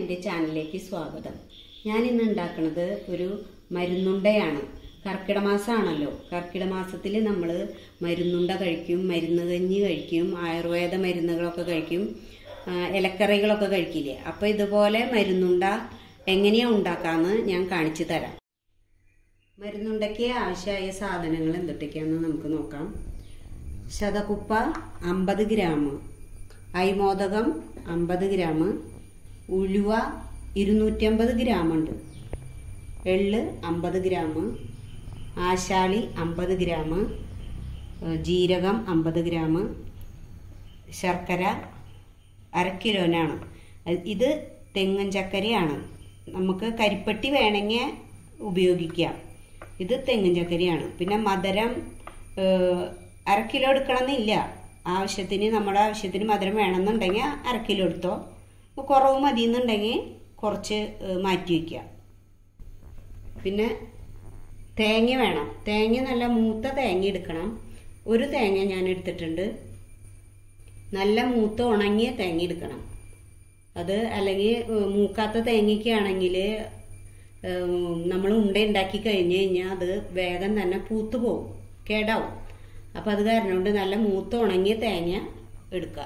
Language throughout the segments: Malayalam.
എൻ്റെ ചാനലിലേക്ക് സ്വാഗതം ഞാൻ ഇന്ന് ഉണ്ടാക്കുന്നത് ഒരു മരുന്നുണ്ടയാണ് കർക്കിടക മാസമാണല്ലോ കർക്കിടക മാസത്തിൽ നമ്മൾ മരുന്നുണ്ട കഴിക്കും മരുന്ന് കഞ്ഞി കഴിക്കും ആയുർവേദ മരുന്നുകളൊക്കെ കഴിക്കും ആ, ഇലക്കറികളൊക്കെ കഴിക്കില്ലേ അപ്പോൾ ഇതുപോലെ മരുന്നുണ്ട എങ്ങനെയാണ് ഉണ്ടാക്കാമെന്ന് ഞാൻ കാണിച്ചു തരാം മരുന്നുണ്ടയ്ക്ക് ആവശ്യമായ സാധനങ്ങൾ എന്തൊക്കെയാണെന്ന് നമുക്ക് നോക്കാം ശതകുപ്പ അമ്പത് ഗ്രാം അയ്മോദകം അമ്പത് ഗ്രാം ഉലുവ ഇരുന്നൂറ്റമ്പത് ഗ്രാം ഉണ്ട് എള്ള് അമ്പത് ഗ്രാം ആശാളി അമ്പത് ഗ്രാം ജീരകം അമ്പത് ഗ്രാം ശർക്കര അര കിലോനാണ് അത് ഇത് തെങ്ങൻ ചക്കരയാണ് നമുക്ക് കരിപ്പട്ടി വേണമെങ്കിൽ ഉപയോഗിക്കാം ഇത് തെങ്ങൻ ചക്കരയാണ് പിന്നെ മധുരം ഏഹ്, അര കിലോ എടുക്കണമെന്നില്ല ആവശ്യത്തിന് നമ്മുടെ ആവശ്യത്തിന് മധുരം വേണമെന്നുണ്ടെങ്കിൽ അര കിലോ എടുത്തോ കുറവ് മതി എന്നുണ്ടെങ്കിൽ കുറച്ച് ഏഹ്, മാറ്റി വയ്ക്കാം പിന്നെ തേങ്ങ വേണം തേങ്ങ നല്ല മൂത്ത തേങ്ങ എടുക്കണം ഒരു തേങ്ങ ഞാൻ എടുത്തിട്ടുണ്ട് നല്ല മൂത്ത ഉണങ്ങിയ തേങ്ങ എടുക്കണം അത് അല്ലെങ്കിൽ ഏഹ്, മൂക്കാത്ത തേങ്ങയ്ക്കാണെങ്കിൽ നമ്മൾ ഉണ്ട ഉണ്ടാക്കി കഴിഞ്ഞ് കഴിഞ്ഞാൽ അത് വേഗം തന്നെ പൂത്തു പോകും കേടാവും അപ്പം അത് കാരണം കൊണ്ട് നല്ല മൂത്ത ഉണങ്ങിയ തേങ്ങ എടുക്കുക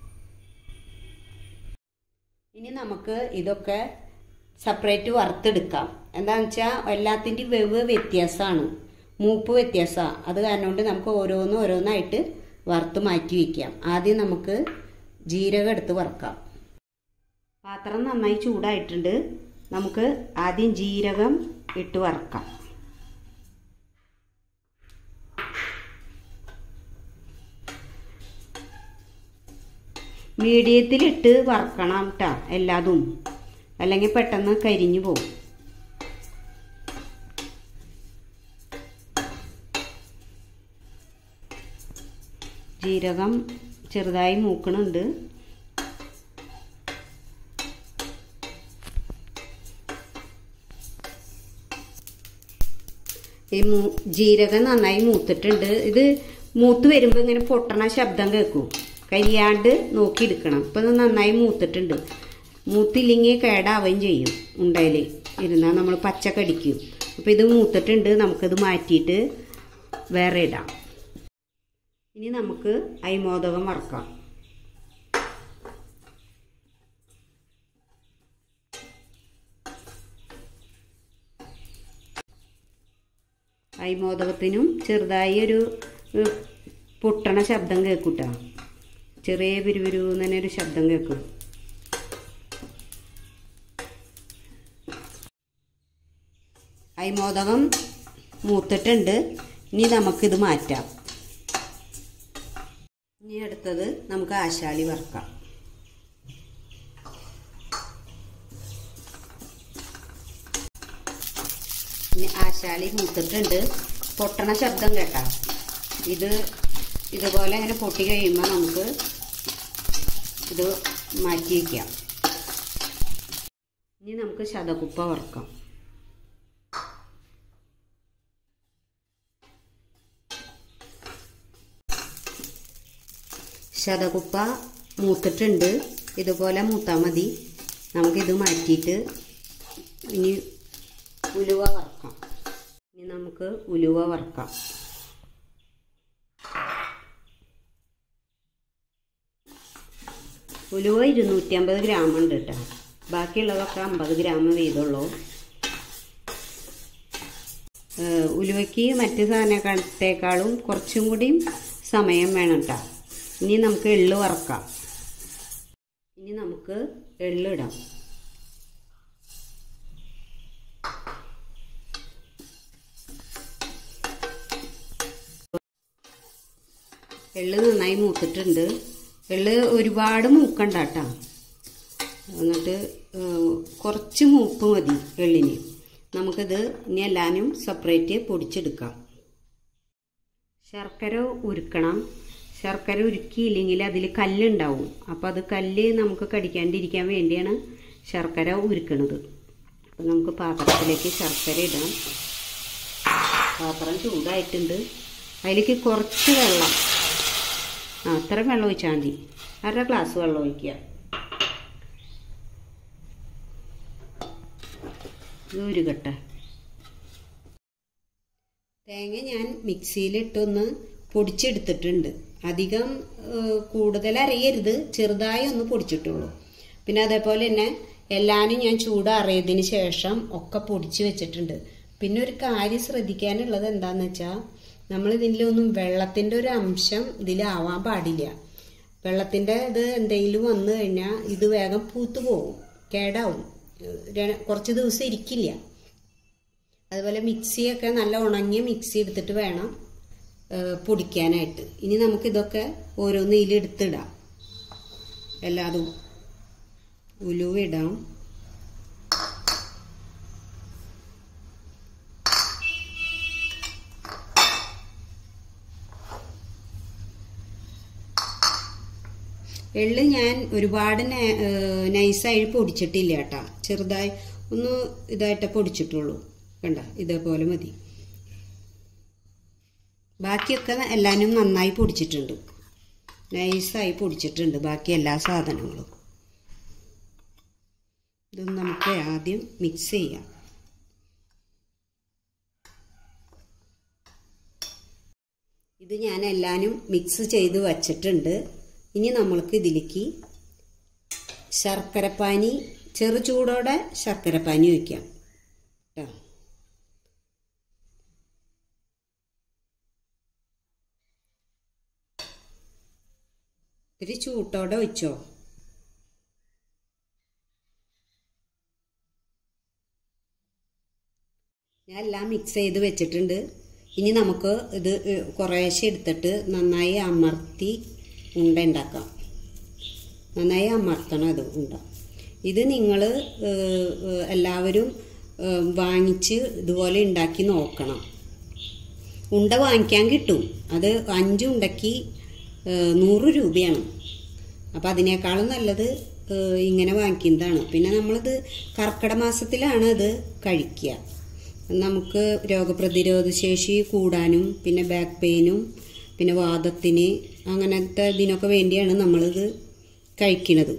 ഇനി നമുക്ക് ഇതൊക്കെ സെപ്പറേറ്റ് വറുത്തെടുക്കാം എന്താണെന്ന് വെച്ചാൽ എല്ലാത്തിൻ്റെയും വെവ് വ്യത്യാസമാണ് മൂപ്പ് വ്യത്യാസമാണ് അത് കാരണം കൊണ്ട് നമുക്ക് ഓരോന്ന് ഓരോന്നായിട്ട് വറുത്ത് മാറ്റി വയ്ക്കാം ആദ്യം നമുക്ക് ജീരകം എടുത്ത് വറുക്കാം പാത്രം നന്നായി ചൂടായിട്ടുണ്ട് നമുക്ക് ആദ്യം ജീരകം ഇട്ട് വറുക്കാം മീഡിയത്തിലിട്ട് വറക്കണം കേട്ടോ എല്ലാതും അല്ലെങ്കിൽ പെട്ടെന്ന് കരിഞ്ഞു പോകും ജീരകം ചെറുതായി മൂക്കണുണ്ട് ഈ മൂ ജീരകം നന്നായി മൂത്തിട്ടുണ്ട് ഇത് മൂത്ത് വരുമ്പോൾ ഇങ്ങനെ പൊട്ടണ ശബ്ദം കേൾക്കും കരിയാണ്ട് നോക്കിയെടുക്കണം ഇപ്പം ഇത് നന്നായി മൂത്തിട്ടുണ്ട് മൂത്തില്ലെങ്കിൽ കേടാവുകയും ചെയ്യും ഉണ്ടയിൽ ഇരുന്നാൽ നമ്മൾ പച്ച കടിക്കും അപ്പോൾ ഇത് മൂത്തിട്ടുണ്ട് നമുക്കിത് മാറ്റിയിട്ട് വേറെ ഇടാം ഇനി നമുക്ക് അയ്മോദകം വറക്കാം അയ്മോദകത്തിനും ചെറുതായി ഒരു ഏഹ്, പൊട്ടണ ശബ്ദം കേൾക്കൂട്ടാ ചെറിയ പിരുവിരു തന്നെ ഒരു ശബ്ദം കേൾക്കും അയ്മോദകം മൂത്തിട്ടുണ്ട് ഇനി നമുക്കിത് മാറ്റാം ഇനി അടുത്തത് നമുക്ക് ആശാളി വറക്കാം ഇനി ആശാളി മൂത്തിട്ടുണ്ട് പൊട്ടണ ശബ്ദം കേട്ടാ ഇത് ഇതുപോലെ ഇങ്ങനെ പൊട്ടി കഴിയുമ്പോൾ നമുക്ക് ഇത് മാറ്റി വയ്ക്കാം ഇനി നമുക്ക് ശതകുപ്പ വറക്കാം ശതകുപ്പ മൂത്തിട്ടുണ്ട് ഇതുപോലെ മൂത്താൽ മതി നമുക്കിത് മാറ്റിയിട്ട് ഇനി ഉലുവ വറക്കാം ഇനി നമുക്ക് ഉലുവ വറക്കാം ഉലുവ ഇരുന്നൂറ്റി അമ്പത് ഗ്രാം ഉണ്ട് കേട്ടോ ബാക്കിയുള്ളതൊക്കെ അമ്പത് ഗ്രാം വീതമുള്ളൂ ഏഹ് ഉലുവയ്ക്ക് മറ്റ് സാധനത്തേക്കാളും കുറച്ചും കൂടിയും സമയം വേണം കേട്ടോ ഇനി നമുക്ക് എള്ള് വറക്കാം ഇനി നമുക്ക് എള്ളിടാം എള്ള് നന്നായി മൂത്തിട്ടുണ്ട് എള്ള് ഒരുപാട് മൂക്കണ്ട കേട്ടോ എന്നിട്ട് ഏഹ്, കുറച്ച് മൂപ്പ് മതി എള്ളിന് നമുക്കിത് ഇനി എല്ലാനും സെപ്പറേറ്റ് പൊടിച്ചെടുക്കാം ശർക്കര ഉരുക്കണം ശർക്കര ഉരുക്കിയില്ലെങ്കിൽ അതിൽ കല്ലുണ്ടാവും അപ്പോൾ അത് കല്ല് നമുക്ക് കടിക്കാണ്ടിരിക്കാൻ വേണ്ടിയാണ് ശർക്കര ഉരുക്കണത് അപ്പോൾ നമുക്ക് പാത്രത്തിലേക്ക് ശർക്കര ഇടാം പാത്രം ചൂടായിട്ടുണ്ട് അതിലേക്ക് കുറച്ച് വെള്ളം ആ അത്ര വെള്ളം ഒഴിച്ചാൽ മതി അര ഗ്ലാസ് വെള്ളം ഒഴിക്കുക ഇത് ഉരുകട്ടെ തേങ്ങ ഞാൻ മിക്സിയിലിട്ടൊന്ന് പൊടിച്ചെടുത്തിട്ടുണ്ട് അധികം ഏഹ്, കൂടുതൽ അരയരുത് ചെറുതായി ഒന്ന് പൊടിച്ചിട്ടുള്ളൂ പിന്നെ അതേപോലെ തന്നെ എല്ലാനും ഞാൻ ചൂടാറിയതിന് ശേഷം ഒക്കെ പൊടിച്ച് വെച്ചിട്ടുണ്ട് പിന്നെ ഒരു കാര്യം ശ്രദ്ധിക്കാനുള്ളത് എന്താന്ന് വെച്ചാൽ നമ്മൾ ഇതിലൊന്നും വെള്ളത്തിൻ്റെ ഒരു അംശം ഇതിലാവാൻ പാടില്ല വെള്ളത്തിൻ്റെ ഇത് എന്തെങ്കിലും വന്നു കഴിഞ്ഞാൽ ഇത് വേഗം പൂത്തു പോകും കേടാവും ഏഹ്, ര- കുറച്ച് ദിവസം ഇരിക്കില്ല അതുപോലെ മിക്സിയൊക്കെ നല്ല ഉണങ്ങിയ മിക്സി എടുത്തിട്ട് വേണം ഏഹ്, പൊടിക്കാനായിട്ട് ഇനി നമുക്കിതൊക്കെ ഓരോന്ന് ഇതിലെടുത്തിടാം എല്ലാതും ഉലുവ ഇടാം എള്ള് ഞാൻ ഒരുപാട് നൈ- ഏഹ് നൈസായി പൊടിച്ചിട്ടില്ല കേട്ടാ ചെറുതായി ഒന്ന് ഇതായിട്ട് പൊടിച്ചിട്ടുള്ളൂ കണ്ട ഇതേപോലെ മതി ബാക്കിയൊക്കെ എല്ലാനും നന്നായി പൊടിച്ചിട്ടുണ്ട് നൈസായി പൊടിച്ചിട്ടുണ്ട് ബാക്കി എല്ലാ സാധനങ്ങളും ഇതൊന്ന് നമുക്ക് ആദ്യം മിക്സ് ചെയ്യാം ഇത് ഞാൻ എല്ലാനും മിക്സ് ചെയ്ത് വച്ചിട്ടുണ്ട് ഇനി നമ്മൾക്ക് ഇതിലേക്ക് ശർക്കരപ്പാനി ചെറു ചൂടോടെ ശർക്കരപ്പാനി ഒഴിക്കാം കേട്ടോ ഇത്തിരി ചൂട്ടോടെ ഒഴിച്ചോ ഞാൻ എല്ലാം മിക്സ് ചെയ്ത് വെച്ചിട്ടുണ്ട് ഇനി നമുക്ക് ഇത് ഏഹ്, കുറേശ്ശെ എടുത്തിട്ട് നന്നായി അമർത്തി ഉണ്ട ഉണ്ടാക്കാം നന്നായി അമർത്തണം ഇത് ഉണ്ട ഇത് നിങ്ങൾ എല്ലാവരും ഏഹ്, വാങ്ങിച്ച് ഇതുപോലെ ഉണ്ടാക്കി നോക്കണം ഉണ്ട വാങ്ങിക്കാൻ കിട്ടും അത് അഞ്ച് ഉണ്ടയ്ക്ക് ഏഹ്, നൂറ് രൂപയാണ് അപ്പം അതിനേക്കാളും നല്ലത് ഏഹ്, ഇങ്ങനെ വാങ്ങിക്കുന്നതാണ് പിന്നെ നമ്മളിത് കർക്കിടക മാസത്തിലാണ് ഇത് കഴിക്കുക നമുക്ക് രോഗപ്രതിരോധ ശേഷി കൂടാനും പിന്നെ ബാക്ക് പെയിനും പിന്നെ വാദത്തിന് അങ്ങനത്തെ ഇതിനൊക്കെ വേണ്ടിയാണ് നമ്മളിത് കഴിക്കുന്നത്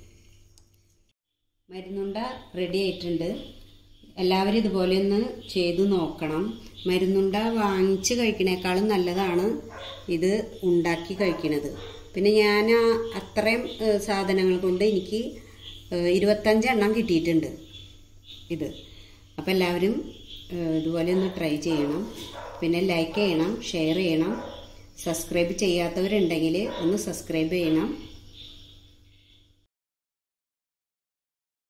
മരുന്നുണ്ട റെഡി ആയിട്ടുണ്ട് എല്ലാവരും ഇതുപോലെ ഒന്ന് ചെയ്തു നോക്കണം മരുന്നുണ്ട വാങ്ങിച്ച് കഴിക്കണേക്കാളും നല്ലതാണ് ഇത് ഉണ്ടാക്കി കഴിക്കുന്നത് പിന്നെ ഞാൻ ആ അത്രയും ഏഹ്, സാധനങ്ങൾ കൊണ്ട് എനിക്ക് ഏഹ്, ഇരുപത്തഞ്ചെണ്ണം കിട്ടിയിട്ടുണ്ട് ഇത് അപ്പോൾ എല്ലാവരും ഏഹ്, ഇതുപോലെ ഒന്ന് ട്രൈ ചെയ്യണം പിന്നെ ലൈക്ക് ചെയ്യണം ഷെയർ ചെയ്യണം സബ്സ്ക്രൈബ് ചെയ്യാത്തവരുണ്ടെങ്കിൽ ഒന്ന് സബ്സ്ക്രൈബ് ചെയ്യണം